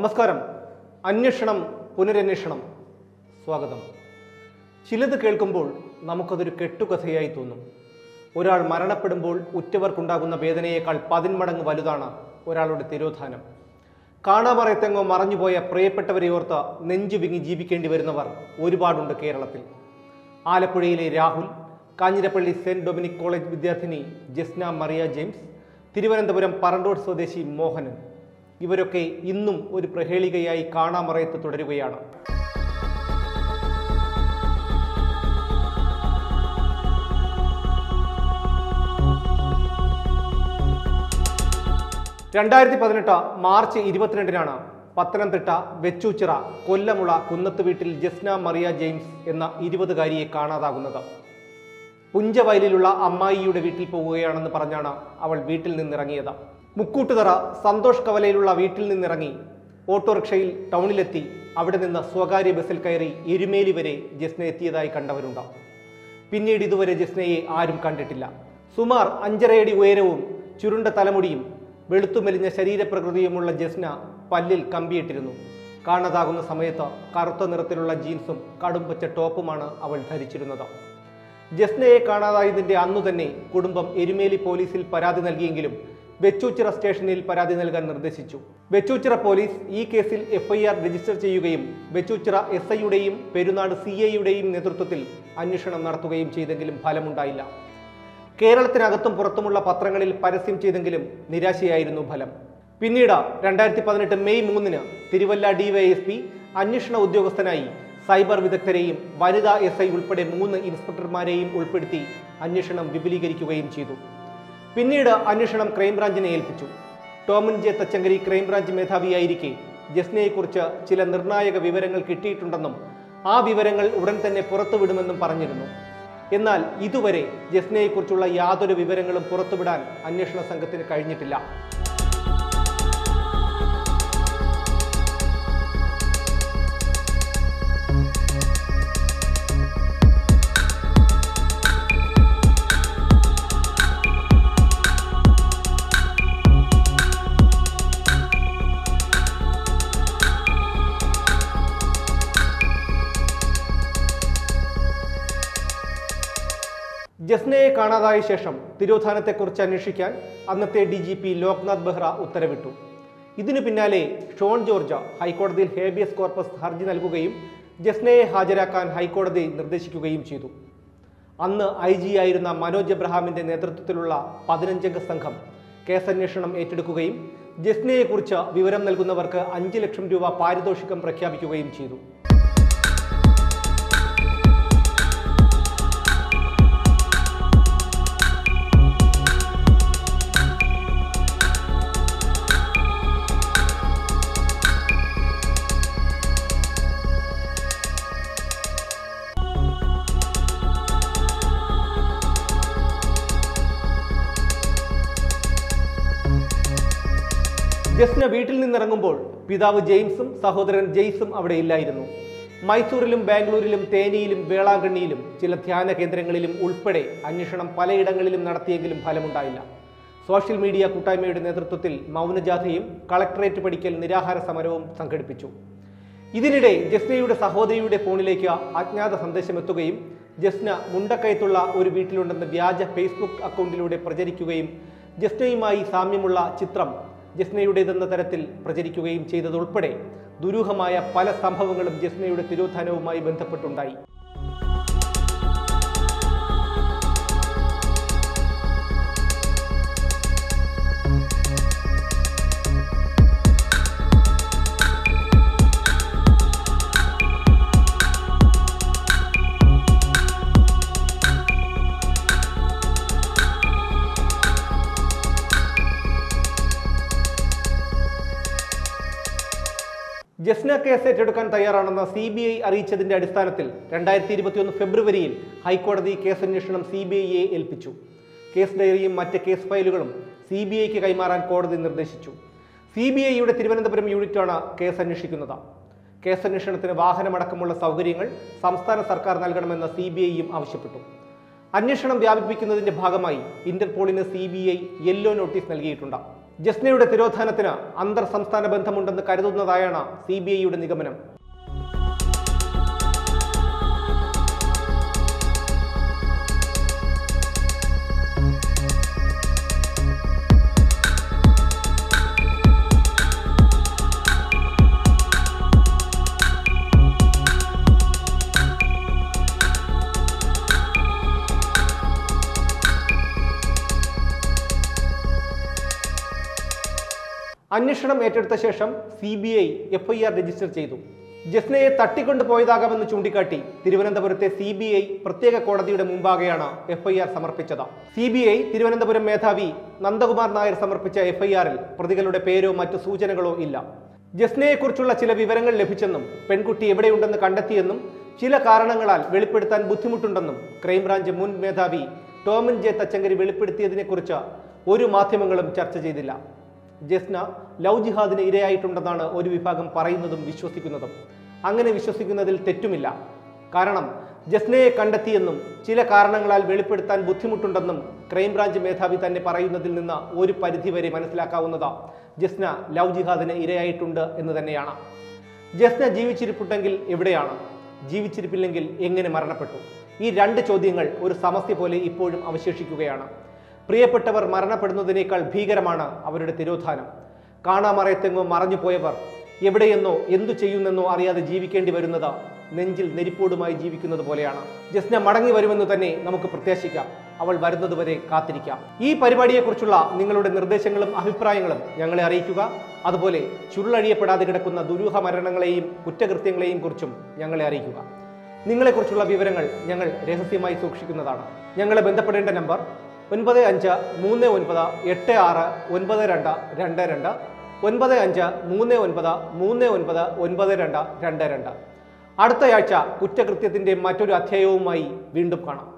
നമസ്കാരം അന്വേഷണം പുനരന്വേഷണം സ്വാഗതം ചിലത് കേൾക്കുമ്പോൾ നമുക്കതൊരു കെട്ടുകഥയായി തോന്നും ഒരാൾ മരണപ്പെടുമ്പോൾ ഉറ്റവർക്കുണ്ടാകുന്ന വേദനയേക്കാൾ പതിന്മടങ്ങ് വലുതാണ് ഒരാളുടെ തിരോധാനം കാണാമറയത്തെങ്ങോ മറഞ്ഞുപോയ പ്രിയപ്പെട്ടവരെ ഓർത്ത് നെഞ്ചു വിങ്ങി ജീവിക്കേണ്ടി വരുന്നവർ ഒരുപാടുണ്ട് കേരളത്തിൽ ആലപ്പുഴയിലെ Rahul Kanjirappally saint Dominic college വിദ്യാർത്ഥിനി ജസ്ന മറിയ ജെയിംസ് തിരുവനന്തപുരം പറണ്ടോട് സ്വദേശി മോഹനൻ ഇവരൊക്കെ ഇന്നും ഒരു പ്രഹേളികയായി കാണാമറയത്ത് തുടരുകയാണ് രണ്ടായിരത്തി പതിനെട്ട് മാർച്ച് ഇരുപത്തിരണ്ടിനാണ് പത്തനംതിട്ട വെച്ചൂച്ചിറ കൊല്ലമുള കുന്നത്ത് വീട്ടിൽ ജസ്ന മറിയ ജെയിംസ് എന്ന ഇരുപതുകാരിയെ കാണാതാകുന്നത് പുഞ്ചവയലിലുള്ള അമ്മായിയുടെ വീട്ടിൽ പോവുകയാണെന്ന് പറഞ്ഞാണ് അവൾ വീട്ടിൽ നിന്നിറങ്ങിയത് മുക്കൂട്ടുതറ സന്തോഷ് കവലയിലുള്ള വീട്ടിൽ നിന്നിറങ്ങി ഓട്ടോറിക്ഷയിൽ ടൗണിലെത്തി അവിടെ നിന്ന് സ്വകാര്യ ബസ്സിൽ കയറി എരുമേലി വരെ ജസ്ന എത്തിയതായി കണ്ടവരുണ്ട് പിന്നീട് ഇതുവരെ ജസ്നയെ ആരും കണ്ടിട്ടില്ല സുമാർ അഞ്ചരയടി ഉയരവും ചുരുണ്ട തലമുടിയും വെളുത്തുമെലിഞ്ഞ ശരീരപ്രകൃതിയുമുള്ള ജസ്ന പല്ലിൽ കമ്പിയിട്ടിരുന്നു കാണാതാകുന്ന സമയത്ത് കറുത്ത നിറത്തിലുള്ള ജീൻസും കടുംപച്ച ടോപ്പുമാണ് അവൾ ധരിച്ചിരുന്നത് ജസ്നയെ കാണാതായതിന്റെ അന്നു തന്നെ കുടുംബം എരുമേലി പോലീസിൽ പരാതി നൽകിയെങ്കിലും വെച്ചൂച്ചിറ സ്റ്റേഷനിൽ പരാതി നൽകാൻ നിർദ്ദേശിച്ചു വെച്ചൂച്ചിറ പോലീസ് ഈ കേസിൽ എഫ്ഐആർ രജിസ്റ്റർ ചെയ്യുകയും വെച്ചൂച്ചിറ എസ് ഐയുടെയും പെരുന്നാട് സി ഐയുടെയും നേതൃത്വത്തിൽ അന്വേഷണം നടത്തുകയും ചെയ്തെങ്കിലും ഫലമുണ്ടായില്ല കേരളത്തിനകത്തും പുറത്തുമുള്ള പത്രങ്ങളിൽ പരസ്യം ചെയ്തെങ്കിലും നിരാശയായിരുന്നു ഫലം പിന്നീട് രണ്ടായിരത്തി പതിനെട്ട് മെയ് മൂന്നിന് തിരുവല്ല ഡിവൈഎസ്പി അന്വേഷണ ഉദ്യോഗസ്ഥനായി സൈബർ വിദഗ്ധരെയും വനിതാ എസ് ഐ ഉൾപ്പെടെ മൂന്ന് ഇൻസ്പെക്ടർമാരെയും ഉൾപ്പെടുത്തി അന്വേഷണം വിപുലീകരിക്കുകയും ചെയ്തു പിന്നീട് അന്വേഷണം ക്രൈംബ്രാഞ്ചിനെ ഏൽപ്പിച്ചു ടോമൻ ജെ തച്ചങ്കരി ക്രൈംബ്രാഞ്ച് മേധാവിയായിരിക്കെ ജസ്നയെക്കുറിച്ച് ചില നിർണായക വിവരങ്ങൾ കിട്ടിയിട്ടുണ്ടെന്നും ആ വിവരങ്ങൾ ഉടൻ തന്നെ പുറത്തുവിടുമെന്നും പറഞ്ഞിരുന്നു എന്നാൽ ഇതുവരെ ജസ്നയെക്കുറിച്ചുള്ള യാതൊരു വിവരങ്ങളും പുറത്തുവിടാൻ അന്വേഷണ സംഘത്തിന് കഴിഞ്ഞിട്ടില്ല ജസ്നയെ കാണാതായ ശേഷം തിരോധാനത്തെക്കുറിച്ച് അന്വേഷിക്കാൻ അന്നത്തെ D G P Loknath Behera ഉത്തരവിട്ടു ഇതിനു പിന്നാലെ ഷോൺ ജോർജ് ഹൈക്കോടതിയിൽ ഹേബിയസ് കോർപ്പസ് ഹർജി നൽകുകയും ജസ്നയെ ഹാജരാക്കാൻ ഹൈക്കോടതി നിർദ്ദേശിക്കുകയും ചെയ്തു അന്ന് ഐ ജി ആയിരുന്ന മനോജ് എബ്രഹാമിന്റെ നേതൃത്വത്തിലുള്ള പതിനഞ്ചംഗ സംഘം കേസന്വേഷണം ഏറ്റെടുക്കുകയും ജസ്നയെക്കുറിച്ച് വിവരം നൽകുന്നവർക്ക് അഞ്ച് ലക്ഷം രൂപ പാരിതോഷികം പ്രഖ്യാപിക്കുകയും ചെയ്തു ജസ്ന വീട്ടിൽ നിന്നിറങ്ങുമ്പോൾ പിതാവ് ജെയിംസും സഹോദരൻ ജെയ്സും അവിടെ ഇല്ലായിരുന്നു മൈസൂരിലും ബാംഗ്ലൂരിലും തേനിയിലും വേളാങ്കണ്ണിയിലും ചില ധ്യാന കേന്ദ്രങ്ങളിലും ഉൾപ്പെടെ അന്വേഷണം പലയിടങ്ങളിലും നടത്തിയെങ്കിലും ഫലമുണ്ടായില്ല സോഷ്യൽ മീഡിയ കൂട്ടായ്മയുടെ നേതൃത്വത്തിൽ മൗനജാഥയും കളക്ടറേറ്റ് പഠിക്കൽ നിരാഹാര സമരവും സംഘടിപ്പിച്ചു ഇതിനിടെ ജസ്നയുടെ സഹോദരിയുടെ ഫോണിലേക്ക് അജ്ഞാത സന്ദേശം എത്തുകയും ജസ്ന മുണ്ടക്കയത്തുള്ള ഒരു വീട്ടിലുണ്ടെന്ന് വ്യാജ ഫേസ്ബുക്ക് അക്കൗണ്ടിലൂടെ പ്രചരിക്കുകയും ജസ്നയുമായി സാമ്യമുള്ള ചിത്രം ജസ്നയുടേതെന്ന തരത്തിൽ പ്രചരിക്കുകയും ചെയ്തതുൾപ്പെടെ ദുരൂഹമായ പല സംഭവങ്ങളും ജസ്നയുടെ തിരോധാനവുമായി ബന്ധപ്പെട്ടുണ്ടായി ജസ്ന കേസ് ഏറ്റെടുക്കാൻ തയ്യാറാണെന്ന് സി ബി ഐ അറിയിച്ചതിന്റെ അടിസ്ഥാനത്തിൽ രണ്ടായിരത്തി ഇരുപത്തിയൊന്ന് ഫെബ്രുവരിയിൽ ഹൈക്കോടതി കേസ് അന്വേഷണം സി ബി ഐയെ ഏൽപ്പിച്ചു കേസ് ഡയറിയും മറ്റ് കേസ് ഫയലുകളും സി ബി ഐക്ക് കൈമാറാൻ കോടതി നിർദ്ദേശിച്ചു സി ബി ഐയുടെ തിരുവനന്തപുരം യൂണിറ്റാണ് കേസ് അന്വേഷിക്കുന്നത് കേസ് അന്വേഷണത്തിന് വാഹനമടക്കമുള്ള സൗകര്യങ്ങൾ സംസ്ഥാന സർക്കാർ നൽകണമെന്ന് സി ബി ഐയും ആവശ്യപ്പെട്ടു അന്വേഷണം വ്യാപിപ്പിക്കുന്നതിന്റെ ഭാഗമായി ഇന്റർപോളിന് C B I yellow notice നൽകിയിട്ടുണ്ട് ജസ്നയുടെ തിരോധാനത്തിന് അന്തർ സംസ്ഥാന ബന്ധമുണ്ടെന്ന് കരുതുന്നതായാണ് സി ബി ഐയുടെ നിഗമനം അന്വേഷണം ഏറ്റെടുത്ത ശേഷം C B I F I R register ചെയ്തു ജസ്നയെ തട്ടിക്കൊണ്ടു പോയതാകാമെന്ന് ചൂണ്ടിക്കാട്ടി തിരുവനന്തപുരത്തെ സി ബി ഐ പ്രത്യേക കോടതിയുടെ മുമ്പാകെയാണ് എഫ് ഐ ആർ സമർപ്പിച്ചത് സി ബി ഐ തിരുവനന്തപുരം മേധാവി നന്ദകുമാർ നായർ സമർപ്പിച്ച എഫ് ഐ ആറിൽ പ്രതികളുടെ പേരോ മറ്റു സൂചനകളോ ഇല്ല ജസ്നയെക്കുറിച്ചുള്ള ചില വിവരങ്ങൾ ലഭിച്ചെന്നും പെൺകുട്ടി എവിടെയുണ്ടെന്ന് കണ്ടെത്തിയെന്നും ചില കാരണങ്ങളാൽ വെളിപ്പെടുത്താൻ ബുദ്ധിമുട്ടുണ്ടെന്നും ക്രൈംബ്രാഞ്ച് മുൻ മേധാവി ടോമിൻ ജെ തച്ചങ്കരി വെളിപ്പെടുത്തിയതിനെക്കുറിച്ച് ഒരു മാധ്യമങ്ങളും ചർച്ച ചെയ്തില്ല ജസ്ന ലവ് ജിഹാദിന് ഇരയായിട്ടുണ്ടെന്നാണ് ഒരു വിഭാഗം പറയുന്നതും വിശ്വസിക്കുന്നതും അങ്ങനെ വിശ്വസിക്കുന്നതിൽ തെറ്റുമില്ല കാരണം ജസ്നയെ കണ്ടെത്തിയെന്നും ചില കാരണങ്ങളാൽ വെളിപ്പെടുത്താൻ ബുദ്ധിമുട്ടുണ്ടെന്നും ക്രൈംബ്രാഞ്ച് മേധാവി തന്നെ പറയുന്നതിൽ നിന്ന് ഒരു പരിധിവരെ മനസ്സിലാക്കാവുന്നത് ജസ്ന ലവ് ജിഹാദിന് ഇരയായിട്ടുണ്ട് എന്ന് തന്നെയാണ് ജസ്ന ജീവിച്ചിരിപ്പുണ്ടെങ്കിൽ എവിടെയാണ് ജീവിച്ചിരിപ്പില്ലെങ്കിൽ എങ്ങനെ മരണപ്പെട്ടു ഈ രണ്ട് ചോദ്യങ്ങൾ ഒരു സമസ്യ പോലെ ഇപ്പോഴും അവശേഷിക്കുകയാണ് പ്രിയപ്പെട്ടവർ മരണപ്പെടുന്നതിനേക്കാൾ ഭീകരമാണ് അവരുടെ തിരോധാനം കാണാമറയത്തെങ്ങോ മറഞ്ഞു പോയവർ എവിടെയെന്നോ എന്തു ചെയ്യുന്നെന്നോ അറിയാതെ ജീവിക്കേണ്ടി വരുന്നത് നെഞ്ചിൽ നെരിപ്പോടുമായി ജീവിക്കുന്നത് പോലെയാണ് ജസ്ന മടങ്ങി വരുമെന്ന് തന്നെ നമുക്ക് പ്രത്യാശിക്കാം അവൾ വരുന്നതുവരെ കാത്തിരിക്കാം ഈ പരിപാടിയെക്കുറിച്ചുള്ള നിങ്ങളുടെ നിർദ്ദേശങ്ങളും അഭിപ്രായങ്ങളും ഞങ്ങളെ അറിയിക്കുക അതുപോലെ ചുരുളഴിയപ്പെടാതെ കിടക്കുന്ന ദുരൂഹ മരണങ്ങളെയും കുറ്റകൃത്യങ്ങളെയും കുറിച്ചും ഞങ്ങളെ അറിയിക്കുക നിങ്ങളെക്കുറിച്ചുള്ള വിവരങ്ങൾ ഞങ്ങൾ രഹസ്യമായി സൂക്ഷിക്കുന്നതാണ് ഞങ്ങളെ ബന്ധപ്പെടേണ്ട നമ്പർ ഒൻപത് അഞ്ച് മൂന്ന് ഒൻപത് എട്ട് ആറ് ഒൻപത് രണ്ട് രണ്ട് രണ്ട് ഒൻപത് അഞ്ച് മൂന്ന് ഒൻപത് മൂന്ന് ഒൻപത് ഒൻപത് രണ്ട് രണ്ട് രണ്ട് അടുത്തയാഴ്ച കുറ്റകൃത്യത്തിന്റെ മറ്റൊരു അധ്യായവുമായി വീണ്ടും കാണാം